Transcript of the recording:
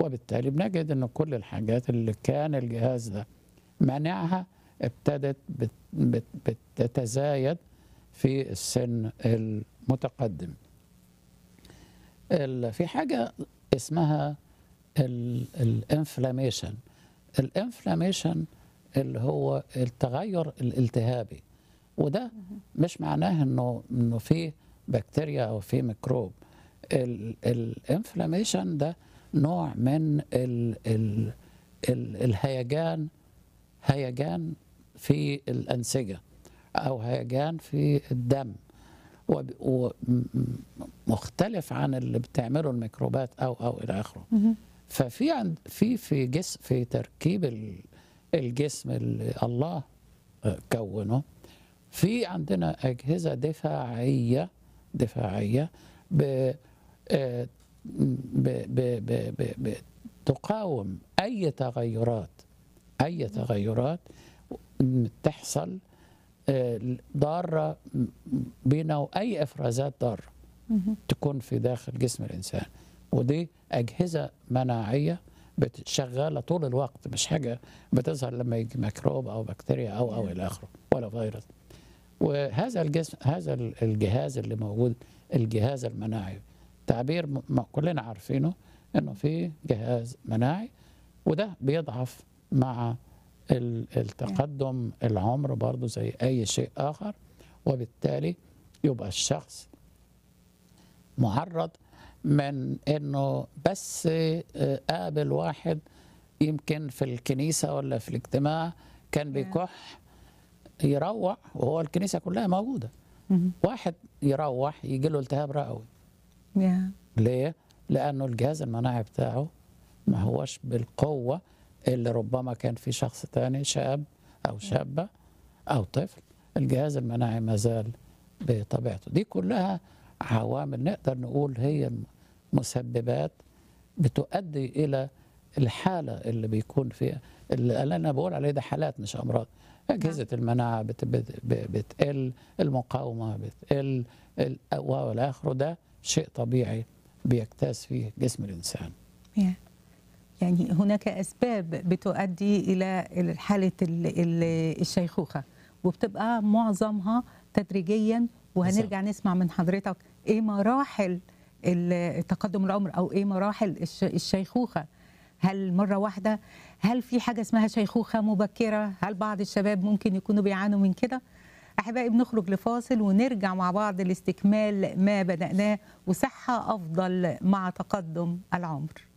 وبالتالي بنجد ان كل الحاجات اللي كان الجهاز ده مانعها ابتدت بت- بت- بتتزايد في السن المتقدم ال- في حاجة اسمها الانفلاميشن الانفلاميشن اللي هو التغير الالتهابي وده مش معناه انه انه في بكتيريا او في ميكروب الانفلاميشن ده نوع من ال ال ال الهيجان هيجان في الأنسجة أو هيجان في الدم ومختلف عن اللي بتعمله الميكروبات أو أو إلى آخره ففي عند في في جسم في تركيب ال- الجسم اللي الله كونه في عندنا أجهزة دفاعية دفاعية ب آه، ب ب ب ب ب تقاوم أي تغيرات أي تغيرات تحصل آه، ضارة بينا وأي إفرازات ضارة تكون في داخل جسم الإنسان ودي أجهزة مناعية بت- شغالة طول الوقت مش حاجة بتظهر لما يجي ميكروب أو بكتيريا أو أو إلى آخره ولا فيروس وهذا الجسم هذا الجهاز اللي موجود الجهاز المناعي تعبير م- م- كلنا عارفينه انه في جهاز مناعي وده بيضعف مع ال- التقدم العمر برضه زي اي شيء اخر وبالتالي يبقى الشخص معرض من انه بس آه، قابل واحد يمكن في الكنيسه ولا في الاجتماع كان بيكح يروح وهو الكنيسه كلها موجوده واحد يروح يجي له التهاب رئوي يا ليه؟ لأنه الجهاز المناعي بتاعه ما هوش بالقوة اللي ربما كان في شخص تاني شاب أو شابة أو طفل الجهاز المناعي ما زال بطبيعته دي كلها عوامل نقدر نقول هي مسببات بتؤدي إلى الحالة اللي بيكون فيها اللي أنا بقول عليه ده حالات مش أمراض أجهزة المناعة بت بت ب- بتقل المقاومة بتقل ال- والى آخره ده شيء طبيعي بيجتاز فيه جسم الإنسان يا. يعني هناك أسباب بتؤدي إلى حالة ال- ال- الشيخوخة وبتبقى معظمها تدريجيا وهنرجع نسمع من حضرتك إيه مراحل ال- تقدم العمر أو إيه مراحل الش- الشيخوخة هل مرة واحدة هل في حاجة اسمها شيخوخة مبكرة هل بعض الشباب ممكن يكونوا بيعانوا من كده أحبائي بنخرج لفاصل ونرجع مع بعض لاستكمال ما بدأناه وصحة أفضل مع تقدم العمر